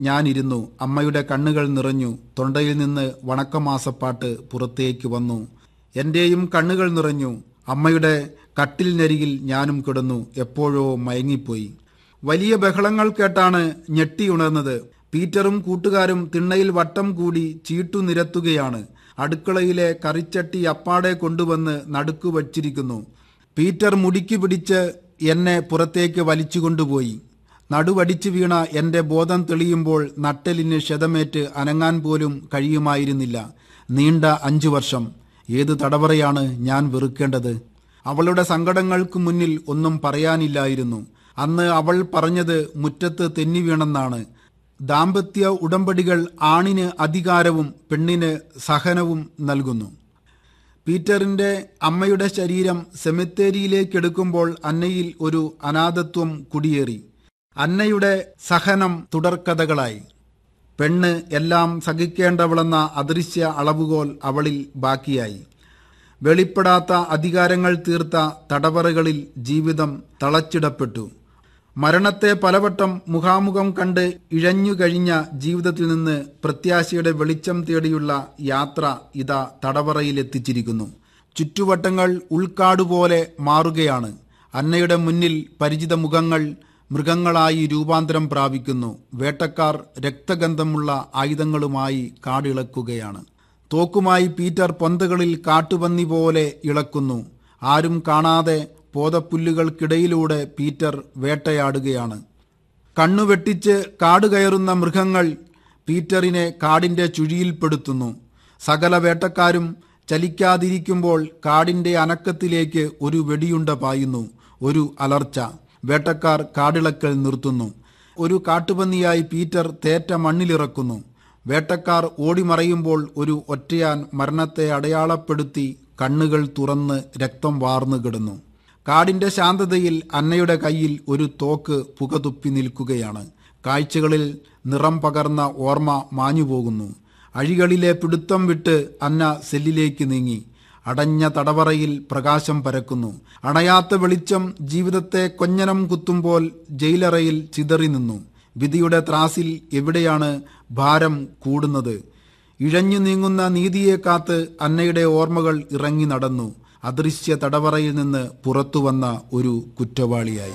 ഞാനിരുന്നു അമ്മയുടെ കണ്ണുകൾ നിറഞ്ഞു തൊണ്ടയിൽ നിന്ന് വണക്കമാസപ്പാട്ട് പുറത്തേക്ക് വന്നു എന്റെയും കണ്ണുകൾ നിറഞ്ഞു അമ്മയുടെ കട്ടിലിനരികിൽ ഞാനും കിടന്നു എപ്പോഴോ മയങ്ങിപ്പോയി വലിയ ബഹളങ്ങൾ കേട്ടാണ് ഞെട്ടിയുണർന്നത് പീറ്ററും കൂട്ടുകാരും തിണ്ണയിൽ വട്ടം കൂടി ചീട്ടു നിരത്തുകയാണ് അടുക്കളയിലെ കറിച്ചട്ടി അപ്പാടെ കൊണ്ടുവന്ന് നടുക്കു വച്ചിരിക്കുന്നു പീറ്റർ മുടിക്ക് പിടിച്ച് എന്നെ പുറത്തേക്ക് വലിച്ചുകൊണ്ടുപോയി നടുവടിച്ചു വീണ എന്റെ ബോധം തെളിയുമ്പോൾ നട്ടലിന് ക്ഷതമേറ്റ് അനങ്ങാൻ പോലും കഴിയുമായിരുന്നില്ല നീണ്ട അഞ്ചു വർഷം ഏത് തടവറയാണ് ഞാൻ വെറുക്കേണ്ടത് അവളുടെ സങ്കടങ്ങൾക്ക് മുന്നിൽ ഒന്നും പറയാനില്ലായിരുന്നു അന്ന് അവൾ പറഞ്ഞത് മുറ്റത്ത് തെന്നി വീണെന്നാണ് ദാമ്പത്യ ഉടമ്പടികൾ ആണിന് അധികാരവും പെണ്ണിന് സഹനവും നൽകുന്നു പീറ്ററിന്റെ അമ്മയുടെ ശരീരം സെമിത്തേരിയിലേക്കെടുക്കുമ്പോൾ അന്നയിൽ ഒരു അനാഥത്വം കുടിയേറി അന്നയുടെ സഹനം തുടർക്കഥകളായി പെണ്ണ് എല്ലാം സഹിക്കേണ്ടവളെന്ന അദൃശ്യ അളവുകോൽ അവളിൽ ബാക്കിയായി വെളിപ്പെടാത്ത അധികാരങ്ങൾ തീർത്ത തടവറകളിൽ ജീവിതം തളച്ചിടപ്പെട്ടു മരണത്തെ പലവട്ടം മുഖാമുഖം കണ്ട് ഇഴഞ്ഞുകഴിഞ്ഞ ജീവിതത്തിൽ നിന്ന് പ്രത്യാശയുടെ വെളിച്ചം തേടിയുള്ള യാത്ര ഇതാ തടവറയിലെത്തിച്ചിരിക്കുന്നു ചുറ്റുവട്ടങ്ങൾ ഉൾക്കാടുപോലെ മാറുകയാണ് അന്നയുടെ മുന്നിൽ പരിചിത മുഖങ്ങൾ മൃഗങ്ങളായി രൂപാന്തരം പ്രാപിക്കുന്നു വേട്ടക്കാർ രക്തഗന്ധമുള്ള ആയുധങ്ങളുമായി കാടിളക്കുകയാണ് തോക്കുമായി പീറ്റർ പൊന്തകളിൽ കാട്ടുപന്നി പോലെ ഇളക്കുന്നു ആരും കാണാതെ പോതപ്പുല്ലുകൾക്കിടയിലൂടെ പീറ്റർ വേട്ടയാടുകയാണ് കണ്ണുവെട്ടിച്ച് കാട് കയറുന്ന മൃഗങ്ങൾ പീറ്ററിനെ കാടിന്റെ ചുഴിയിൽപ്പെടുത്തുന്നു സകല വേട്ടക്കാരും ചലിക്കാതിരിക്കുമ്പോൾ കാടിന്റെ അനക്കത്തിലേക്ക് ഒരു വെടിയുണ്ട പായുന്നു ഒരു അലർച്ച വേട്ടക്കാർ കാടിളക്കൽ നിർത്തുന്നു ഒരു കാട്ടുപന്നിയായി പീറ്റർ തേറ്റ മണ്ണിലിറക്കുന്നു വേട്ടക്കാർ ഓടിമറയുമ്പോൾ ഒരു ഒറ്റയാൻ മരണത്തെ അടയാളപ്പെടുത്തി കണ്ണുകൾ തുറന്ന് രക്തം വാർന്നു കിടന്നു കാടിന്റെ ശാന്തതയിൽ അന്നയുടെ കയ്യിൽ ഒരു തോക്ക് പുകതുപ്പി നിൽക്കുകയാണ് കാഴ്ചകളിൽ നിറം പകർന്ന ഓർമ്മ മാഞ്ഞുപോകുന്നു അഴികളിലെ പിടുത്തം വിട്ട് അന്ന സെല്ലിലേക്ക് നീങ്ങി അടഞ്ഞ തടവറയിൽ പ്രകാശം പരക്കുന്നു അണയാത്ത വെളിച്ചം ജീവിതത്തെ കൊഞ്ഞനം കുത്തുമ്പോൾ ജയിലറയിൽ ചിതറി നിന്നു വിധിയുടെ ത്രാസിൽ എവിടെയാണ് ഭാരം കൂടുന്നത് ഇഴഞ്ഞു നീങ്ങുന്ന നീതിയെ കാത്ത് അന്നയുടെ ഓർമ്മകൾ ഇറങ്ങി നടന്നു അദൃശ്യ തടവറയിൽ നിന്ന് പുറത്തുവന്ന ഒരു കുറ്റവാളിയായി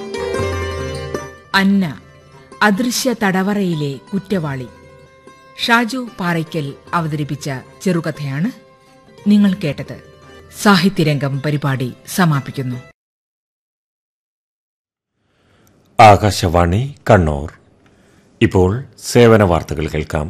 അന്ന അദൃശ്യ തടവറയിലെ കുറ്റവാളി ഷാജു പാറയ്ക്കൽ അവതരിപ്പിച്ച ചെറുകഥയാണ് നിങ്ങൾ കേട്ടത് സാഹിത്യരംഗം പരിപാടി സമാപിക്കുന്നു ആകാശവാണി കണ്ണൂർ ഇപ്പോൾ സേവന വാർത്തകൾ കേൾക്കാം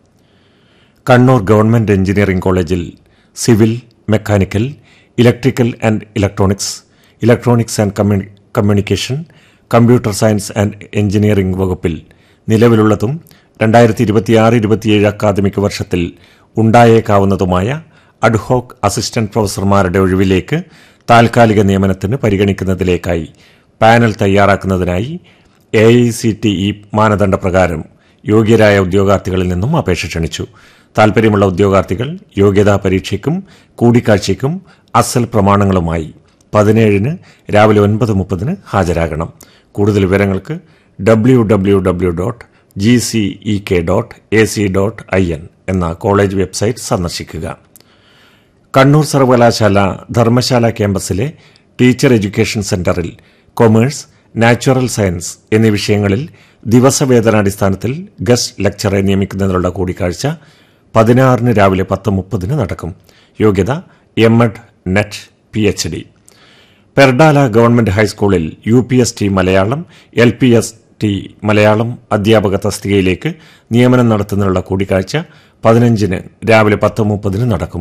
കണ്ണൂർ ഗവൺമെന്റ് എഞ്ചിനീയറിംഗ് കോളേജിൽ civil mechanical electrical and electronics electronics and commu- communication computer science and engineering വകുപ്പിൽ നിലവിലുള്ളതും രണ്ടായിരത്തി ഇരുപത്തിയാറ് ഇരുപത്തിയേഴ് അക്കാദമിക് വർഷത്തിൽ ഉണ്ടായേക്കാവുന്നതുമായ അഡ്ഹോക്ക് അസിസ്റ്റന്റ് പ്രൊഫസർമാരുടെ ഒഴിവിലേക്ക് താൽക്കാലിക നിയമനത്തിന് പരിഗണിക്കുന്നതിലേക്കായി പാനൽ തയ്യാറാക്കുന്നതിനായി A I C T E മാനദണ്ഡപ്രകാരം യോഗ്യരായ ഉദ്യോഗാർത്ഥികളിൽ നിന്നും അപേക്ഷ ക്ഷണിച്ചു താൽപര്യമുള്ള ഉദ്യോഗാർത്ഥികൾ യോഗ്യതാ പരീക്ഷയ്ക്കും കൂടിക്കാഴ്ചയ്ക്കും അസൽ പ്രമാണങ്ങളുമായി പതിനേഴിന് രാവിലെ ഒൻപത് മുപ്പതിന് ഹാജരാകണം കൂടുതൽ വിവരങ്ങൾക്ക് W W W dot G C E K dot A C dot I N എന്ന കോളേജ് വെബ്സൈറ്റ് സന്ദർശിക്കുക കണ്ണൂർ സർവകലാശാല ധർമ്മശാല ക്യാമ്പസിലെ ടീച്ചർ എഡ്യൂക്കേഷൻ സെന്ററിൽ കൊമേഴ്സ് നാച്ചുറൽ സയൻസ് എന്നീ വിഷയങ്ങളിൽ ദിവസവേതനാടിസ്ഥാനത്തിൽ ഗസ്റ്റ് ലെക്ചറെ നിയമിക്കുന്നതിനുള്ള കൂടിക്കാഴ്ച പതിനാറിന് രാവിലെ പത്ത് മുപ്പതിന് നടക്കും യോഗ്യത M Ed NET P H D Perdala government ഹൈസ്കൂളിൽ U P S T Malayalam L P S T Malayalam അധ്യാപക തസ്തികയിലേക്ക് നിയമനം നടത്തുന്നതിനുള്ള കൂടിക്കാഴ്ച പതിനഞ്ചിന് രാവിലെ പത്ത് മുപ്പതിന് നടക്കും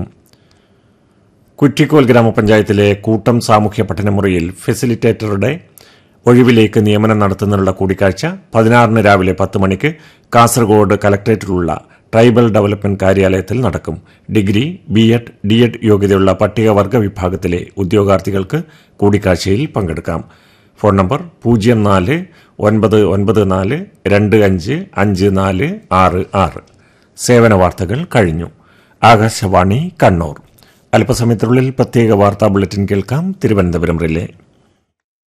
കുറ്റിക്കോൽ ഗ്രാമപഞ്ചായത്തിലെ കൂട്ടം സാമൂഹ്യ പഠനമുറിയിൽ ഫെസിലിറ്റേറ്ററുടെ ഒഴിവിലേക്ക് നിയമനം നടത്തുന്നതിനുള്ള കൂടിക്കാഴ്ച പതിനാറിന് രാവിലെ പത്ത് മണിക്ക് കാസർഗോഡ് കലക്ടറേറ്റിലുള്ള ട്രൈബൽ ഡെവലപ്മെന്റ് കാര്യാലയത്തിൽ നടക്കും degree B Ed D Ed യോഗ്യതയുള്ള പട്ടികവർഗ വിഭാഗത്തിലെ ഉദ്യോഗാർത്ഥികൾക്ക് കൂടിക്കാഴ്ചയിൽ പങ്കെടുക്കാം ഫോൺ നമ്പർ പൂജ്യം നാല് ഒൻപത് ഒൻപത് നാല് രണ്ട് അഞ്ച് അഞ്ച് നാല് ആറ് ആറ് സേവന വാർത്തകൾ കഴിഞ്ഞു ആകാശവാണി കണ്ണൂർ അല്പസമയത്തിനുള്ളിൽ പ്രത്യേക വാർത്താ ബുള്ളറ്റിൻ കേൾക്കാം തിരുവനന്തപുരം റിലേ